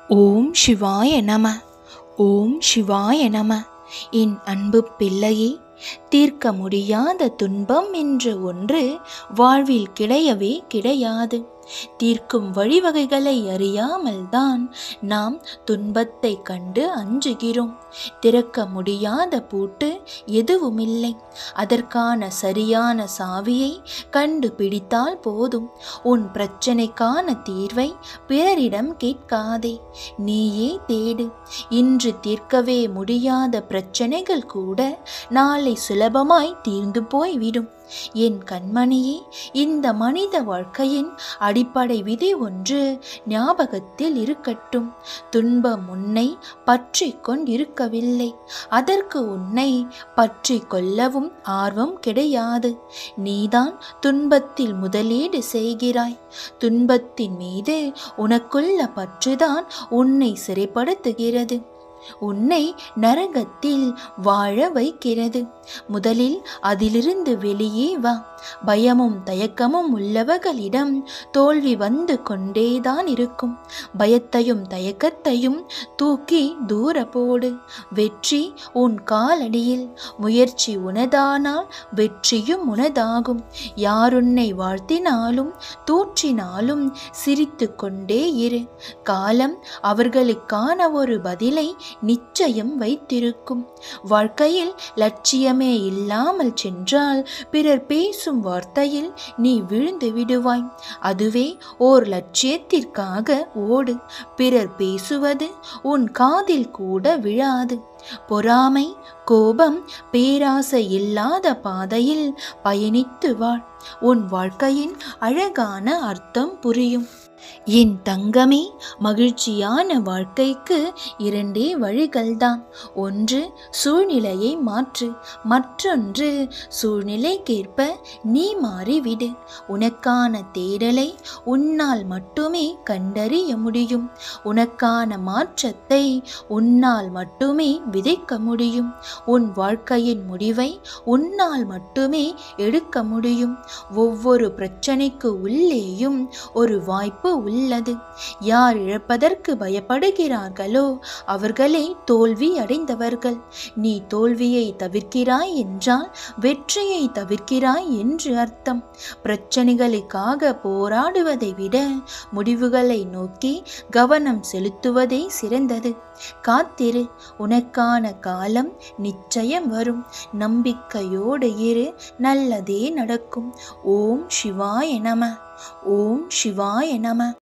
ஓம் சிவாய நம ஓம் சிவாய நம என் அன்பு பிள்ளையே தீர்க்க முடியாத துன்பம் என்று ஒன்று வாழ்வில் கிடையவே கிடையாது தீர்க்கும் வழிவகைகளை அறியாமல்தான் நாம் துன்பத்தை கண்டு அஞ்சுகிறோம் திறக்க முடியாத பூட்டு எதுவுமில்லை அதற்கான சரியான சாவியை கண்டுபிடித்தால் போதும் உன் பிரச்சனைக்கான தீர்வை பிறரிடம் கேட்காதே நீயே தேடு இன்று தீர்க்கவே முடியாத பிரச்சனைகள் கூட நாளை சுலபமாய் தீர்ந்து போய்விடும் என் கண்மணியே இந்த மனித வாழ்க்கையின் அடிப்படை விதி ஒன்று ஞாபகத்தில் இருக்கட்டும் துன்பம் உன்னை பற்றி கொண்டிருக்கவில்லை அதற்கு உன்னை பற்றி கொள்ளவும் ஆர்வம் கிடையாது நீதான் துன்பத்தில் முதலீடு செய்கிறாய் துன்பத்தின் மீது உனக்குள்ள பற்றுதான் உன்னை சிறைப்படுத்துகிறது உன்னை நரகத்தில் வாழ வைக்கிறது முதலில் அதிலிருந்து வெளியே வா பயமும் தயக்கமும் உள்ளவர்களிடம் தோல்வி வந்து கொண்டேதான் இருக்கும் பயத்தையும் தயக்கத்தையும் தூக்கி தூர போடு வெற்றி உன் காலடியில் முயற்சி உனதானால் வெற்றியும் உனதாகும் யாருன்னை வாழ்த்தினாலும் தூற்றினாலும் சிரித்து கொண்டே இரு காலம் அவர்களுக்கான ஒரு பதிலை நிச்சயம் வைத்திருக்கும் வாழ்க்கையில் லட்சியமே இல்லாமல் சென்றால் பிறர் பேசும் வார்த்தையில் நீ விழுந்து விடுவாய் அதுவே ஓர் லட்சியத்திற்காக ஓடு பிறர் பேசுவது உன் காதில் கூட விழாது பொறாமை கோபம் பேராசை இல்லாத பாதையில் பயணித்து வாழ் உன் வாழ்க்கையின் அழகான அர்த்தம் புரியும் என் தங்கமே மகிழ்ச்சியான வாழ்க்கைக்கு இரண்டே வழிகள்தான் ஒன்று சூழ்நிலையை மாற்று மற்றொன்று சூழ்நிலைக்கேற்ப நீ மாறிவிடு உனக்கான தேடலை உன்னால் மட்டுமே கண்டறிய முடியும் உனக்கான மாற்றத்தை உன்னால் மட்டுமே விதைக்க முடியும் உன் வாழ்க்கையின் முடிவை உன்னால் மட்டுமே எடுக்க முடியும் ஒவ்வொரு பிரச்சனைக்கு உள்ளேயும் ஒரு வாய்ப்பு உள்ளது யார் இழப்பதற்கு பயப்படுகிறார்களோ அவர்களே தோல்வி அடைந்தவர்கள் நீ தோல்வியை தவிர்க்கிறாய் என்றால் வெற்றியை தவிர்க்கிறாய் என்று அர்த்தம் பிரச்சனைகளுக்காக போராடுவதை விட முடிவுகளை நோக்கி கவனம் செலுத்துவதே சிறந்தது காத்திரு உனக்கான காலம் நிச்சயம் வரும் நம்பிக்கையோடு இரு நல்லதே நடக்கும் ஓம் சிவாய நம ஓம் சிவாய நம